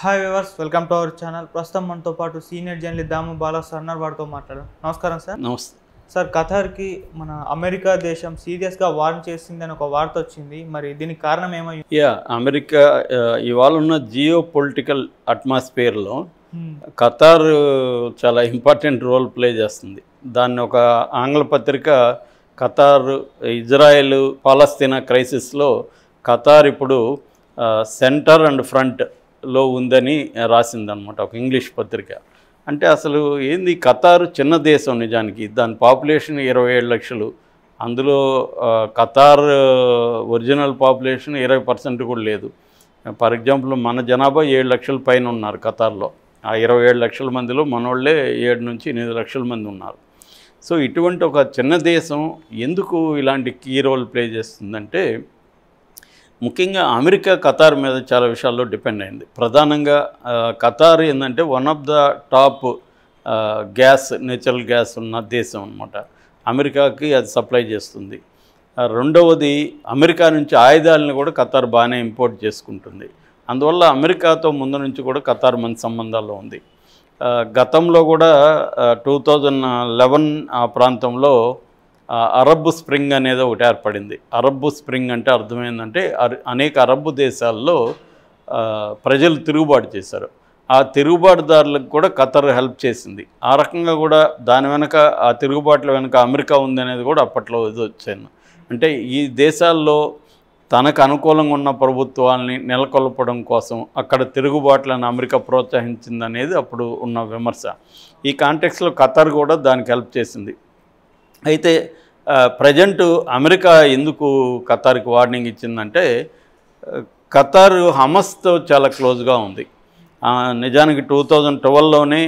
Hi viewers welcome to our channel ప్రస్తుతం మనతో పాటు సీనియర్ జర్నలిస్ట్ దాము బాలా సర్నార్ వారితో మాట్లాడాం నమస్కారం సార్ నమస్తే సార్ ఖతార్కి మన అమెరికా దేశం సీరియస్గా వార్న్ చేసిందని ఒక వార్త వచ్చింది మరి దీనికి కారణం ఏమై యా అమెరికా ఆ, ఇవాళ ఉన్న జియో పొలిటికల్ అట్మాస్ఫియర్లో Hmm. ఖతార్ చాలా ఇంపార్టెంట్ రోల్ ప్లే చేస్తుంది దాన్ని ఒక ఆంగ్ల పత్రిక ఖతార్ ఇజ్రాయెల్ పాలస్తీనా క్రైసిస్లో ఖతార్ ఇప్పుడు సెంటర్ అండ్ ఫ్రంట్లో ఉందని రాసిందనమాట ఒక ఇంగ్లీష్ పత్రిక అంటే అసలు ఏంది ఖతార్ చిన్న దేశం నిజానికి దాని పాపులేషన్ ఇరవై ఏడు లక్షలు అందులో ఆ, ఖతార్ ఒరిజినల్ పాపులేషన్ ఇరవై పర్సెంట్ కూడా లేదు ఫర్ ఎగ్జాంపుల్ మన జనాభా ఏడు లక్షల పైన ఉన్నారు ఖతార్లో ఆ ఇరవై ఏడు లక్షల మందిలో మనోళ్ళే ఏడు నుంచి ఎనిమిది లక్షల మంది ఉన్నారు సో ఇటువంటి ఒక చిన్న దేశం ఎందుకు ఇలాంటి కీ రోల్ ప్లే చేస్తుందంటే ముఖ్యంగా అమెరికా ఖతార్ మీద చాలా విషయాల్లో డిపెండ్ అయింది ప్రధానంగా ఆ, ఖతార్ ఏంటంటే వన్ ఆఫ్ ద టాప్ ఆ, గ్యాస్ నేచురల్ గ్యాస్ ఉన్న దేశం అనమాట అమెరికాకి అది సప్లై చేస్తుంది ఆ, రెండవది అమెరికా నుంచి ఆయుధాలను కూడా ఖతార్ బాగానే ఇంపోర్ట్ చేసుకుంటుంది అందువల్ల అమెరికాతో ముందు నుంచి కూడా ఖతార్ మంచి సంబంధాల్లో ఉంది ఆ, గతంలో కూడా టూ థౌజండ్ లెవెన్ ఆ ప్రాంతంలో ఆ, అరబ్ స్ప్రింగ్ అనేది ఒకటి ఏర్పడింది అరబ్ స్ప్రింగ్ అంటే అర్థమైందంటే అర- అనేక అరబ్ దేశాల్లో ఆ, ప్రజలు తిరుగుబాటు చేశారు ఆ తిరుగుబాటుదారులకు కూడా ఖతర్ హెల్ప్ చేసింది ఆ రకంగా కూడా దాని వెనక ఆ తిరుగుబాట్ల వెనక అమెరికా ఉంది అనేది కూడా అప్పట్లో ఇది వచ్చాను అంటే ఈ దేశాల్లో తనకు అనుకూలంగా ఉన్న ప్రభుత్వాల్ని నెలకొల్పడం కోసం అక్కడ తిరుగుబాట్లను అమెరికా ప్రోత్సహించింది అనేది అప్పుడు ఉన్న విమర్శ ఈ కాంటెక్స్లో ఖతర్ కూడా దానికి హెల్ప్ చేసింది అయితే ప్రజెంట్ అమెరికా ఎందుకు ఖతార్కి వార్నింగ్ ఇచ్చిందంటే ఆ, ఖతార్ హమస్తో చాలా క్లోజ్గా ఉంది ఆ, నిజానికి టూ థౌజండ్ ట్వెల్వ్లోనే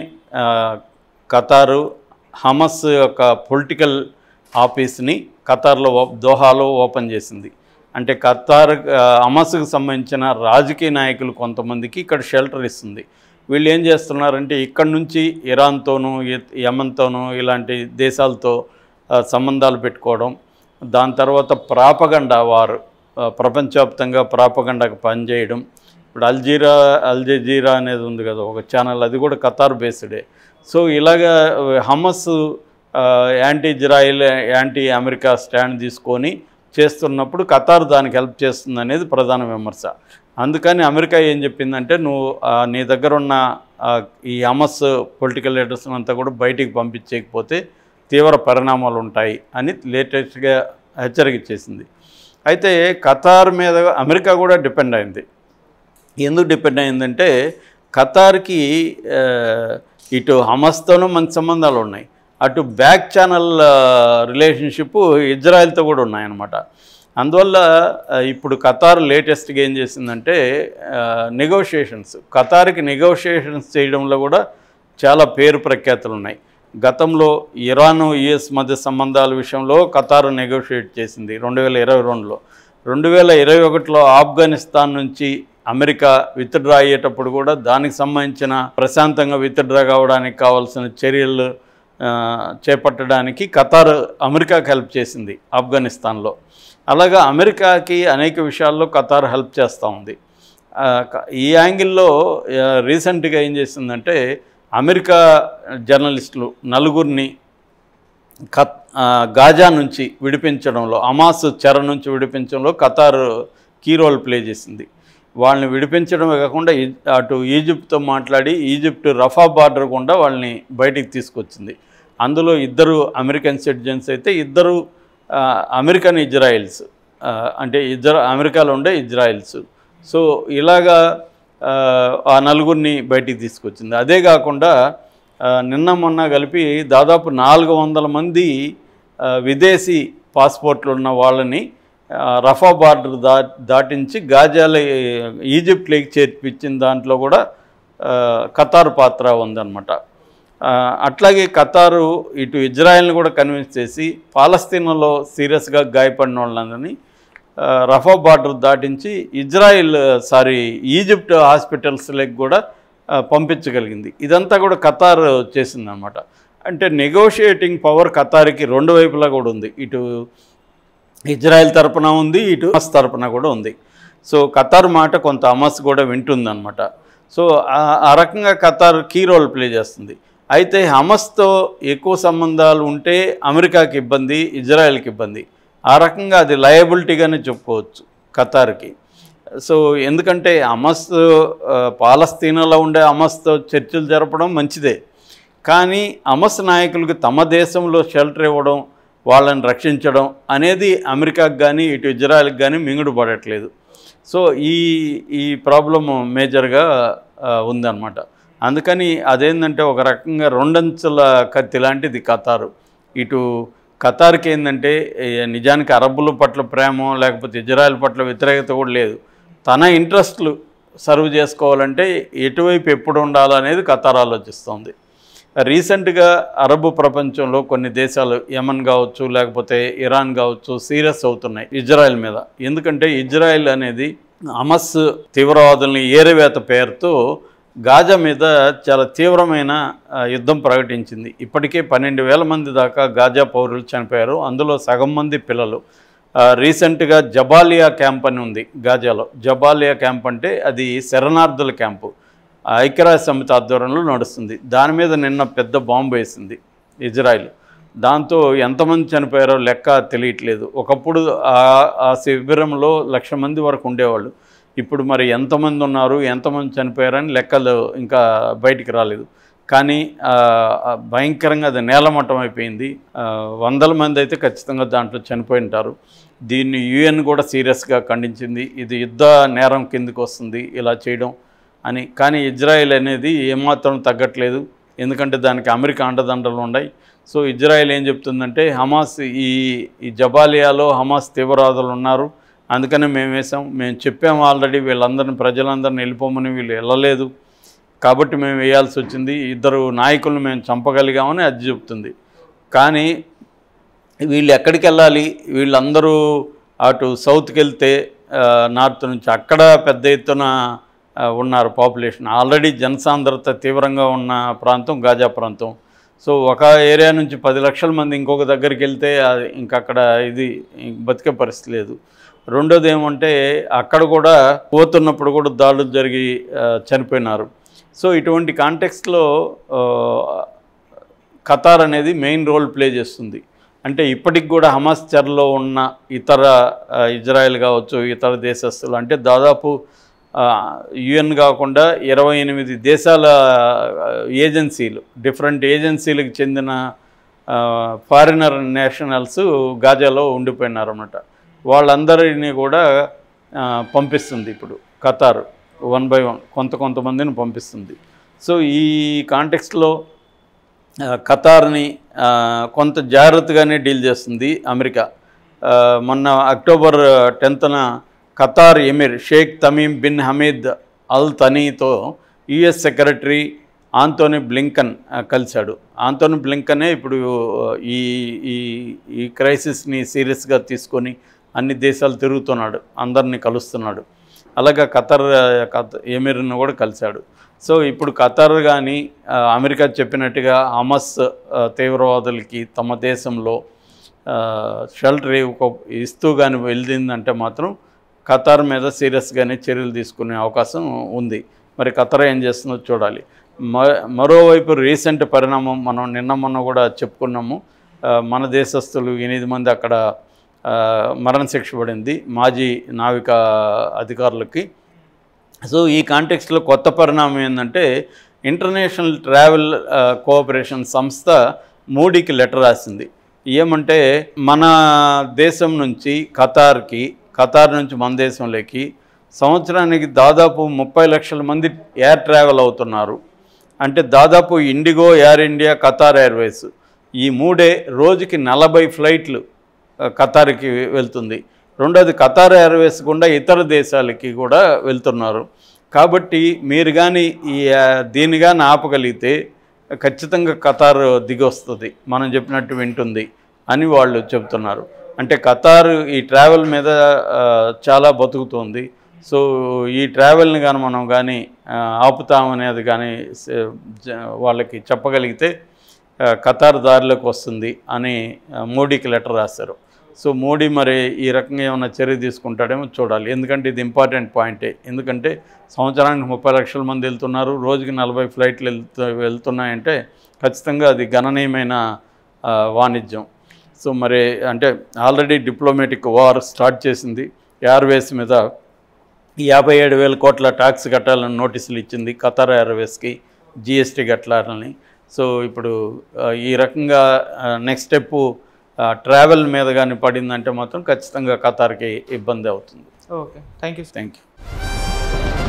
ఖతారు హమస్ యొక్క పొలిటికల్ ఆఫీస్ని ఖతార్లో ఓ- దోహాలో ఓపెన్ చేసింది అంటే ఖతార్ ఆ, హమస్కి సంబంధించిన రాజకీయ నాయకులు కొంతమందికి ఇక్కడ షెల్టర్ ఇస్తుంది వీళ్ళు ఏం చేస్తున్నారంటే ఇక్కడ నుంచి ఇరాన్తోనూ యె- యమన్తోనూ ఇలాంటి దేశాలతో ఆ, సంబంధాలు పెట్టుకోవడం దాని తర్వాత ప్రాపగండా వారు ఆ, ప్రపంచవ్యాప్తంగా ప్రాపగండాకు పనిచేయడం ఇప్పుడు అల్జీరా అల్జజీరా అనేది ఉంది కదా ఒక ఛానల్ అది కూడా ఖతార్ బేస్డే సో ఇలాగా హమస్ ఆ, anti Israel anti America stand తీసుకొని చేస్తున్నప్పుడు ఖతార్ దానికి హెల్ప్ చేస్తుంది అనేది ప్రధాన విమర్శ అందుకని అమెరికా ఏం చెప్పిందంటే నువ్వు ఆ, నీ దగ్గర ఉన్న ఆ, ఈ హమస్ పొలిటికల్ లీడర్స్ అంతా కూడా బయటికి పంపించకపోతే తీవ్ర పరిణామాలు ఉంటాయి అని లేటెస్ట్గా హెచ్చరిక చేసింది అయితే ఖతార్ మీద అమెరికా కూడా డిపెండ్ అయింది ఎందుకు డిపెండ్ అయిందంటే ఖతార్కి ఆ, ఇటు హమస్తోనూ మంచి సంబంధాలు ఉన్నాయి అటు బ్యాక్ ఛానల్ రిలేషన్షిప్ ఇజ్రాయెల్తో కూడా ఉన్నాయన్నమాట అందువల్ల ఆ, ఇప్పుడు ఖతార్ లేటెస్ట్గా ఏం చేసిందంటే నెగోషియేషన్స్ ఖతార్కి నెగోషియేషన్స్ చేయడంలో కూడా చాలా పేరు ప్రఖ్యాతులు ఉన్నాయి గతంలో ఇరాన్ యుఎస్ మధ్య సంబంధాల విషయంలో ఖతార్ నెగోషియేట్ చేసింది రెండు వేల ఇరవై రెండులో రెండు వేల ఇరవై ఒకటిలో ఆఫ్ఘనిస్తాన్ నుంచి అమెరికా విత్డ్రా అయ్యేటప్పుడు కూడా దానికి సంబంధించిన ప్రశాంతంగా విత్డ్రా కావడానికి కావాల్సిన చర్యలు ఆ, చేపట్టడానికి ఖతార్ అమెరికాకి హెల్ప్ చేసింది ఆఫ్ఘనిస్తాన్లో అలాగా అమెరికాకి అనేక విషయాల్లో ఖతార్ హెల్ప్ చేస్తూ ఉంది ఆ, క- ఈ యాంగిల్లో ఆ, రీసెంట్గా ఏం చేసిందంటే అమెరికా జర్నలిస్టులు నలుగురిని ఖత్ ఆ, గాజా నుంచి విడిపించడంలో అమాస్ చెర నుంచి విడిపించడంలో ఖతార్ కీ రోల్ ప్లే చేసింది వాళ్ళని విడిపించడమే కాకుండా ఈ- అటు ఈజిప్ట్తో మాట్లాడి ఈజిప్ట్ రఫా బార్డర్ గుండా వాళ్ళని బయటికి తీసుకొచ్చింది అందులో ఇద్దరు అమెరికన్ సిటిజన్స్ అయితే ఇద్దరు ఆ, అమెరికన్ ఇజ్రాయిల్స్ ఆ, అంటే ఇజ్రా అమెరికాలో ఉండే ఇజ్రాయిల్స్ సో ఇలాగా ఆ, ఆ నలుగురిని బయటికి తీసుకొచ్చింది అదే కాకుండా ఆ, నిన్న మొన్న కలిపి దాదాపు నాలుగు వందల మంది ఆ, విదేశీ పాస్పోర్ట్లు ఉన్న వాళ్ళని ఆ, రఫా బార్డర్ దా దాటించి గాజాల ఈజిప్ట్లోకి చేర్పించిన దాంట్లో కూడా ఆ, ఖతార్ పాత్ర ఉందన్నమాట ఆ, అట్లాగే ఖతారు ఇటు ఇజ్రాయెల్ని కూడా కన్విన్స్ చేసి పాలస్తీనాలో సీరియస్గా గాయపడిన వాళ్ళని ఆ, రఫా బార్డర్ దాటించి ఇజ్రాయిల్ సారీ ఈజిప్ట్ హాస్పిటల్స్లకు కూడా ఆ, పంపించగలిగింది ఇదంతా కూడా ఖతార్ చేసిందనమాట అంటే నెగోషియేటింగ్ పవర్ ఖతార్కి రెండు వైపులా కూడా ఉంది ఇటు ఇజ్రాయెల్ తరపున ఉంది ఇటు హమస్ తరపున కూడా ఉంది సో ఖతార్ మాట కొంత హమస్ కూడా వింటుందన్నమాట సో ఆ- ఆ రకంగా ఖతార్ కీ రోల్ ప్లే చేస్తుంది అయితే హమస్తో ఎక్కువ సంబంధాలు ఉంటే అమెరికాకి ఇబ్బంది ఇజ్రాయెల్కి ఇబ్బంది ఆ రకంగా అది లయబిలిటీగానే చెప్పుకోవచ్చు ఖతార్కి సో ఎందుకంటే హమస్ ఆ, పాలస్తీనాలో ఉండే హమస్తో చర్చలు జరపడం మంచిదే కానీ హమస్ నాయకులకు తమ దేశంలో షెల్టర్ ఇవ్వడం వాళ్ళని రక్షించడం అనేది అమెరికాకు కానీ ఇటు ఇజ్రాయెల్కి కానీ మింగుడు పడట్లేదు సో ఈ ఈ ప్రాబ్లం మేజర్గా ఆ, ఉందన్నమాట అందుకని అదేంటంటే ఒక రకంగా రెండంచుల కత్తి లాంటిది ఖతారు ఇటు ఖతార్కి ఏంటంటే ఏ, నిజానికి అరబ్బుల పట్ల ప్రేమ లేకపోతే ఇజ్రాయెల్ పట్ల వ్యతిరేకత కూడా లేదు తన ఇంట్రెస్ట్లు సర్వ్ చేసుకోవాలంటే ఎటువైపు ఎప్పుడు ఉండాలనేది ఖతార్ ఆలోచిస్తోంది రీసెంట్గా అరబ్ ప్రపంచంలో కొన్ని దేశాలు యమన్ కావచ్చు లేకపోతే ఇరాన్ కావచ్చు సీరియస్ అవుతున్నాయి ఇజ్రాయెల్ మీద ఎందుకంటే ఇజ్రాయెల్ అనేది హమస్ తీవ్రవాదుల్ని ఏరివేత పేరుతో గాజా మీద చాలా తీవ్రమైన ఆ, యుద్ధం ప్రకటించింది ఇప్పటికే పన్నెండు వేల మంది దాకా గాజా పౌరులు చనిపోయారు అందులో సగం మంది పిల్లలు ఆ, రీసెంట్గా జబాలియా క్యాంప్ అని ఉంది గాజాలో జబాలియా క్యాంప్ అంటే అది శరణార్థుల క్యాంపు ఆ ఐక్యరాజ్య సమితి ఆధ్వర్యంలో నడుస్తుంది దాని మీద నిన్న పెద్ద బాంబు వేసింది ఇజ్రాయిల్ దాంతో ఎంతమంది చనిపోయారో లెక్క తెలియట్లేదు ఒకప్పుడు ఆ ఆ శిబిరంలో లక్ష మంది వరకు ఉండేవాళ్ళు ఇప్పుడు మరి ఎంతమంది ఉన్నారు ఎంతమంది చనిపోయారని లెక్కలు ఇంకా బయటికి రాలేదు కానీ ఆ, ఆ భయంకరంగా అది నేలమట్టం అయిపోయింది ఆ, వందల మంది అయితే ఖచ్చితంగా దాంట్లో చనిపోయి ఉంటారు దీన్ని యుఎన్ కూడా సీరియస్గా ఖండించింది ఇది యుద్ధ నేరం కిందకి వస్తుంది ఇలా చేయడం అని కానీ ఇజ్రాయెల్ అనేది ఏమాత్రం తగ్గట్లేదు ఎందుకంటే దానికి అమెరికా అండదండలు ఉన్నాయి సో ఇజ్రాయెల్ ఏం చెప్తుందంటే హమాస్ ఈ ఈ జబాలియాలో హమాస్ తీవ్రవాదులు ఉన్నారు అందుకనే మేము వేసాం మేము చెప్పాము ఆల్రెడీ వీళ్ళందరిని ప్రజలందరిని వెళ్ళిపోమని వీళ్ళు వెళ్ళలేదు కాబట్టి మేము వేయాల్సి వచ్చింది ఇద్దరు నాయకులను మేము చంపగలిగామని అది చెప్తుంది కానీ వీళ్ళు ఎక్కడికి వెళ్ళాలి వీళ్ళందరూ అటు సౌత్కి వెళ్తే ఆ, నార్త్ నుంచి అక్కడ పెద్ద ఎత్తున ఆ, ఉన్నారు పాపులేషన్ ఆల్రెడీ జనసాంద్రత తీవ్రంగా ఉన్న ప్రాంతం గాజా ప్రాంతం సో ఒక ఏరియా నుంచి పది లక్షల మంది ఇంకొక దగ్గరికి వెళ్తే అది ఇంక అక్కడ ఇది ఇంక బతికే పరిస్థితి లేదు రెండోది ఏమంటే అక్కడ కూడా పోతున్నప్పుడు కూడా దాడులు జరిగి ఆ, చనిపోయినారు సో ఇటువంటి కాంటెక్స్ట్లో ఖతార్ అనేది మెయిన్ రోల్ ప్లే చేస్తుంది అంటే ఇప్పటికి కూడా హమాస్ చెరలో ఉన్న ఇతర ఆ, ఇజ్రాయెల్ కావచ్చు ఇతర దేశస్తులు అంటే దాదాపు యుఎన్ కాకుండా ఇరవై ఎనిమిది దేశాల ఆ, ఏజెన్సీలు డిఫరెంట్ ఏజెన్సీలకు చెందిన ఫారినర్ నేషనల్స్ గాజాలో ఉండిపోయినారు అన్నమాట వాళ్ళందరినీ కూడా ఆ, పంపిస్తుంది ఇప్పుడు ఖతార్ వన్ బై వన్ కొంత కొంతమందిని పంపిస్తుంది సో ఈ కాంటెక్స్ట్లో ఆ, ఖతార్ని ఆ, కొంత జాగ్రత్తగానే డీల్ చేస్తుంది అమెరికా ఆ, మొన్న అక్టోబర్ టెన్త్న Qatar emir sheikh Tamim bin Hamid al తనీతో యుఎస్ సెక్రటరీ ఆంటోనీ బ్లింకన్ ఆ, కలిశాడు ఆంటోనీ బ్లింకనే ఇప్పుడు ఈ ఈ ఈ క్రైసిస్ని సీరియస్గా తీసుకొని అన్ని దేశాలు తిరుగుతున్నాడు అందరినీ కలుస్తున్నాడు అలాగే ఖతర్ ఖత ఎమిర్ను కూడా కలిశాడు సో ఇప్పుడు ఖతర్ కానీ అమెరికా చెప్పినట్టుగా హమస్ ఆ, తీవ్రవాదులకి తమ దేశంలో షెల్టర్ ఇస్తూ కానీ వెళ్ళిందంటే మాత్రం ఖతార్ మీద సీరియస్గానే చర్యలు తీసుకునే అవకాశం ఉంది మరి ఖతర్ ఏం చేస్తుందో చూడాలి మ- మరోవైపు రీసెంట్ పరిణామం మనం నిన్న మొన్న కూడా చెప్పుకున్నాము ఆ, మన దేశస్తులు ఎనిమిది మంది అక్కడ ఆ, మరణశిక్ష పడింది మాజీ నావిక అధికారులకి సో ఈ కాంటెక్స్ట్లో కొత్త పరిణామం ఏంటంటే ఇంటర్నేషనల్ ట్రావెల్ ఆ, కోఆపరేషన్ సంస్థ మూడీకి లెటర్ రాసింది ఏమంటే మన దేశం నుంచి ఖతార్కి ఖతార్ నుంచి మన దేశంలోకి సంవత్సరానికి దాదాపు ముప్పై లక్షల మంది ఎయిర్ ట్రావెల్ అవుతున్నారు అంటే దాదాపు ఇండిగో ఎయిర్ ఇండియా ఖతార్ ఎయిర్వేస్ ఈ మూడే రోజుకి నలభై ఫ్లైట్లు ఆ, ఖతార్కి వెళ్తుంది రెండోది ఖతార్ ఎయిర్వేస్ గుండా ఇతర దేశాలకి కూడా వెళ్తున్నారు కాబట్టి మీరు కానీ ఈ ఆ, దీన్ని కానీ ఆపగలిగితే ఖచ్చితంగా ఖతార్ దిగి వస్తుంది మనం చెప్పినట్టు వింటుంది అని వాళ్ళు చెప్తున్నారు అంటే ఖతార్ ఈ ట్రావెల్ మీద ఆ, చాలా బతుకుతుంది సో ఈ ట్రావెల్ని కానీ మనం కానీ ఆపుతామనేది కానీ స- జ- వాళ్ళకి చెప్పగలిగితే ఆ, ఖతార్ దారిలోకి వస్తుంది అని ఆ, మోడీకి లెటర్ రాశారు సో మోడీ మరి ఈ రకంగా ఏమైనా చర్య తీసుకుంటాడేమో చూడాలి ఎందుకంటే ఇది ఇంపార్టెంట్ పాయింటే ఎందుకంటే సంవత్సరానికి ముప్పై లక్షల మంది వెళ్తున్నారు రోజుకి నలభై ఫ్లైట్లు వెళ్తూ వెళ్తున్నాయంటే ఖచ్చితంగా అది గణనీయమైన ఆ, వాణిజ్యం సో మరి అంటే ఆల్రెడీ డిప్లొమాటిక్ వార్ స్టార్ట్ చేసింది ఎయిర్వేస్ మీద యాభై ఏడు వేల కోట్ల ట్యాక్స్ కట్టాలని నోటీసులు ఇచ్చింది ఖతార్ ఎయిర్వేస్కి జిఎస్టీ కట్టాలని సో ఇప్పుడు ఆ, ఈ రకంగా నెక్స్ట్ స్టెప్ ట్రావెల్ మీద కానీ పడిందంటే మాత్రం ఖచ్చితంగా ఖతార్కి ఇబ్బంది అవుతుంది okay thank you thank you